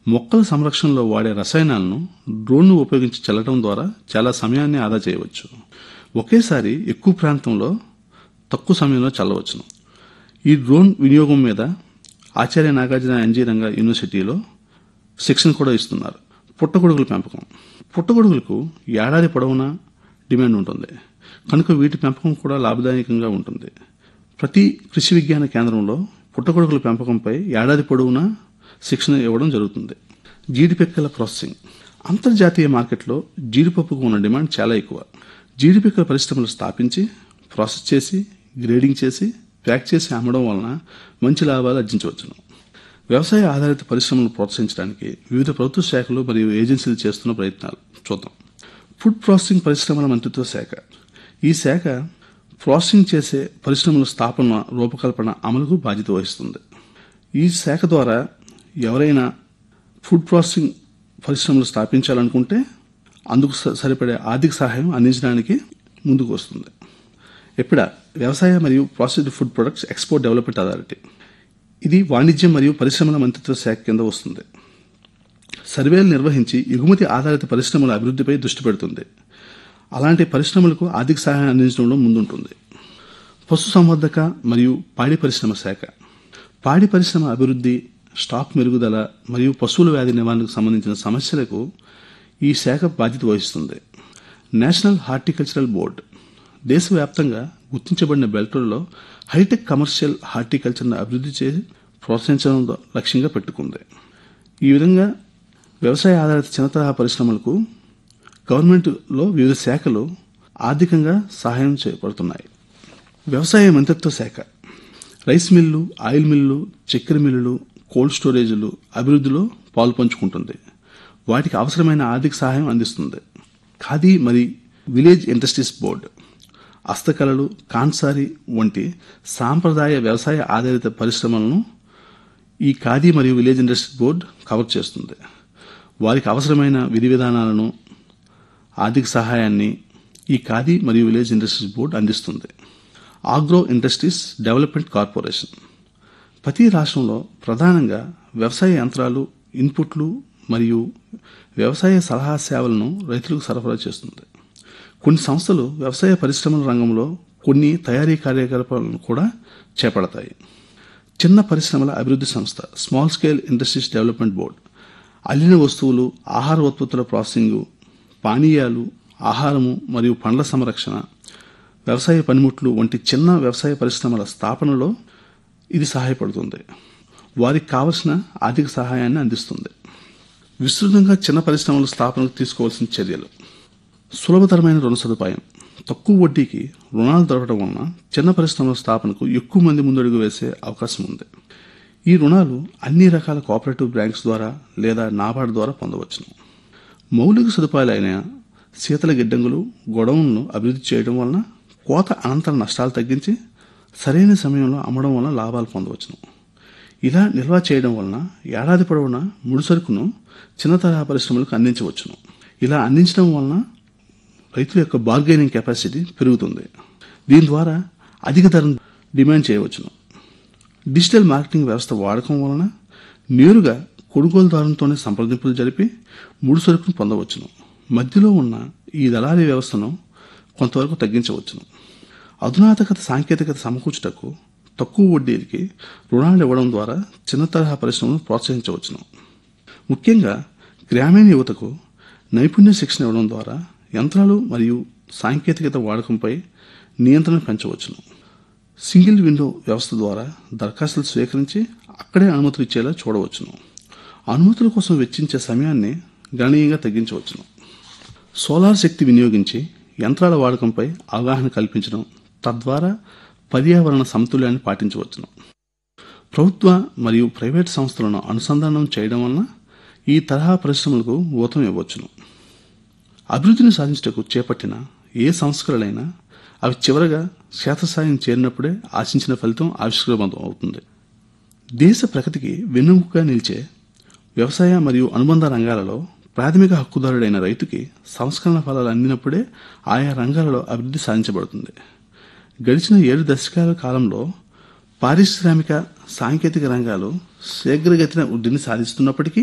మొక్కల సంరక్షణలో వాడే రసాయనాలను డ్రోన్ను ఉపయోగించి చల్లడం ద్వారా చాలా సమయాన్ని ఆదా చేయవచ్చు ఒకేసారి ఎక్కువ ప్రాంతంలో తక్కువ సమయంలో చల్లవచ్చును ఈ డ్రోన్ వినియోగం మీద ఆచార్య నాగార్జున ఎన్జీ రంగ యూనివర్సిటీలో శిక్షణ కూడా ఇస్తున్నారు పుట్టగొడుగుల పెంపకం పుట్టగొడుగులకు ఏడాది పొడవునా డిమాండ్ ఉంటుంది కనుక వీటి పెంపకం కూడా లాభదాయకంగా ఉంటుంది ప్రతి కృషి విజ్ఞాన కేంద్రంలో పుట్టగొడుగుల పెంపకంపై ఏడాది పొడవునా శిక్షణ ఇవ్వడం జరుగుతుంది జీడిపిక్కల ప్రాసెసింగ్ అంతర్జాతీయ మార్కెట్లో జీడిపప్పుకు ఉన్న డిమాండ్ చాలా ఎక్కువ జీడిపిక్కల పరిశ్రమలు స్థాపించి ప్రాసెస్ చేసి గ్రేడింగ్ చేసి ప్యాక్ చేసి అమ్మడం వలన మంచి లాభాలు ఆర్జించవచ్చును వ్యవసాయ ఆధారిత పరిశ్రమలను ప్రోత్సహించడానికి వివిధ ప్రభుత్వ శాఖలు మరియు ఏజెన్సీలు చేస్తున్న ప్రయత్నాలు చూద్దాం ఫుడ్ ప్రాసెసింగ్ పరిశ్రమల మంత్రిత్వ శాఖ ఈ శాఖ ప్రాసెసింగ్ చేసే పరిశ్రమల స్థాపన రూపకల్పన అమలుకు బాధ్యత వహిస్తుంది ఈ శాఖ ద్వారా ఎవరైనా ఫుడ్ ప్రాసెసింగ్ పరిశ్రమలు స్థాపించాలనుకుంటే అందుకు స- సరిపడే ఆర్థిక సహాయం అందించడానికి ముందుకు వస్తుంది ఎప్పుడా వ్యవసాయ మరియు processed food products export development authority ఇది వాణిజ్యం మరియు పరిశ్రమల మంత్రిత్వ శాఖ కింద వస్తుంది సర్వేలు నిర్వహించి ఎగుమతి ఆధారిత పరిశ్రమల అభివృద్ధిపై దృష్టి పెడుతుంది అలాంటి పరిశ్రమలకు ఆర్థిక సహాయం అందించడంలో ముందుంటుంది పశుసంవర్ధక మరియు పాడి పరిశ్రమ శాఖ పాడి పరిశ్రమ అభివృద్ధి స్టాక్ మెరుగుదల మరియు పశువుల వ్యాధి నివారణకు సంబంధించిన సమస్యలకు ఈ శాఖ బాధ్యత వహిస్తుంది నేషనల్ హార్టికల్చరల్ బోర్డ్ దేశవ్యాప్తంగా గుర్తించబడిన బెల్టులలో హైటెక్ కమర్షియల్ హార్టికల్చర్ను అభివృద్ధి చేసి ప్రోత్సహించడం లక్ష్యంగా పెట్టుకుంది ఈ విధంగా వ్యవసాయ ఆధారిత చిన్న తరహా పరిశ్రమలకు గవర్నమెంట్లో వివిధ శాఖలు ఆర్థికంగా సహాయం చేయబడుతున్నాయి వ్యవసాయ మంత్రిత్వ శాఖ రైస్ మిల్లు ఆయిల్ మిల్లు చక్కెర మిల్లులు కోల్డ్ స్టోరేజీలు అభివృద్ధిలో పాలు పంచుకుంటుంది వాటికి అవసరమైన ఆర్థిక సహాయం అందిస్తుంది ఖాదీ మరి విలేజ్ ఇండస్ట్రీస్ బోర్డు హస్తకళలు కాన్సారి వంటి సాంప్రదాయ వ్యవసాయ ఆధారిత పరిశ్రమలను ఈ ఖాదీ మరియు విలేజ్ ఇండస్ట్రీస్ బోర్డు కవర్ చేస్తుంది వారికి అవసరమైన విధి విధానాలను ఆర్థిక సహాయాన్ని ఈ ఖాదీ మరియు విలేజ్ ఇండస్ట్రీస్ బోర్డు అందిస్తుంది ఆగ్రో ఇండస్ట్రీస్ డెవలప్మెంట్ కార్పొరేషన్ ప్రతి రాష్ట్రంలో ప్రధానంగా వ్యవసాయ యంత్రాలు ఇన్పుట్లు మరియు వ్యవసాయ సలహా సేవలను రైతులకు సరఫరా చేస్తుంది కొన్ని సంస్థలు వ్యవసాయ పరిశ్రమల రంగంలో కొన్ని తయారీ కార్యకలాపాలను కూడా చేపడతాయి చిన్న పరిశ్రమల అభివృద్ధి సంస్థ small scale industries development board అల్లిన వస్తువులు ఆహార ఉత్పత్తుల ప్రాసెసింగ్ పానీయాలు ఆహారము మరియు పండ్ల సంరక్షణ వ్యవసాయ పనిముట్లు వంటి చిన్న వ్యవసాయ పరిశ్రమల స్థాపనలో ఇది సహాయపడుతుంది వారికి కావలసిన ఆర్థిక సహాయాన్ని అందిస్తుంది విస్తృతంగా చిన్న పరిశ్రమల స్థాపనకు తీసుకోవాల్సిన చర్యలు సులభతరమైన రుణ సదుపాయం తక్కువ వడ్డీకి రుణాలు దొరకడం వలన చిన్న పరిశ్రమల స్థాపనకు ఎక్కువ మంది ముందడుగు వేసే అవకాశం ఉంది ఈ రుణాలు అన్ని రకాల కోఆపరేటివ్ బ్యాంక్స్ ద్వారా లేదా నాబార్డ్ ద్వారా పొందవచ్చును మౌలిక సదుపాయాలైన శీతల గిడ్డంగులు గొడవలను అభివృద్ధి చేయడం వలన కోత అనంతర నష్టాలు తగ్గించి సరైన సమయంలో అమ్మడం వలన లాభాలు పొందవచ్చును ఇలా నిల్వ చేయడం వలన ఏడాది పొడవునా ముడిసరుకును చిన్న తరహా పరిశ్రమలకు అందించవచ్చును ఇలా అందించడం వలన రైతుల యొక్క బార్గెనింగ్ కెపాసిటీ పెరుగుతుంది దీని ద్వారా అధిక ధరను డిమాండ్ చేయవచ్చును డిజిటల్ మార్కెటింగ్ వ్యవస్థ వాడకం వలన నేరుగా కొనుగోలుదారులతోనే సంప్రదింపులు జరిపి ముడి సరుకును పొందవచ్చును మధ్యలో ఉన్న ఈ దళారీ వ్యవస్థను కొంతవరకు తగ్గించవచ్చును అధునాతకత సాంకేతికత సమకూర్చుటకు తక్కువ వడ్డీకి రుణాలు ఇవ్వడం ద్వారా చిన్న తరహా పరిశ్రమలను ప్రోత్సహించవచ్చును ముఖ్యంగా గ్రామీణ యువతకు నైపుణ్య శిక్షణ ఇవ్వడం ద్వారా యంత్రాలు మరియు సాంకేతికత వాడకంపై నియంత్రణ పెంచవచ్చును సింగిల్ విండో వ్యవస్థ ద్వారా దరఖాస్తులు స్వీకరించి అక్కడే అనుమతులు ఇచ్చేలా చూడవచ్చును అనుమతుల కోసం వెచ్చించే సమయాన్ని గణనీయంగా తగ్గించవచ్చును సోలార్ శక్తి వినియోగించి యంత్రాల వాడకంపై అవగాహన కల్పించడం తద్వారా పర్యావరణ సమతుల్యాన్ని పాటించవచ్చును ప్రభుత్వ మరియు ప్రైవేట్ సంస్థలను అనుసంధానం చేయడం వలన ఈ తరహా పరిశ్రమలకు ఊతం ఇవ్వచ్చును అభివృద్ధిని సాధించటకు చేపట్టిన ఏ సంస్కరణలైనా అవి చివరగా క్షేత్రస్థాయిని చేరినప్పుడే ఆశించిన ఫలితం ఆవిష్కృతం అవుతుంది దేశ ప్రగతికి వెన్నెముకగా నిలిచే వ్యవసాయ మరియు అనుబంధ రంగాలలో ప్రాథమిక హక్కుదారుడైన రైతుకి సంస్కరణ ఫలాలు అందినప్పుడే ఆయా రంగాలలో అభివృద్ధి సాధించబడుతుంది గడిచిన ఏడు దశకాల కాలంలో పారిశ్రామిక సాంకేతిక రంగాలు శీఘ్రగతిన వృద్ధిని సాధిస్తున్నప్పటికీ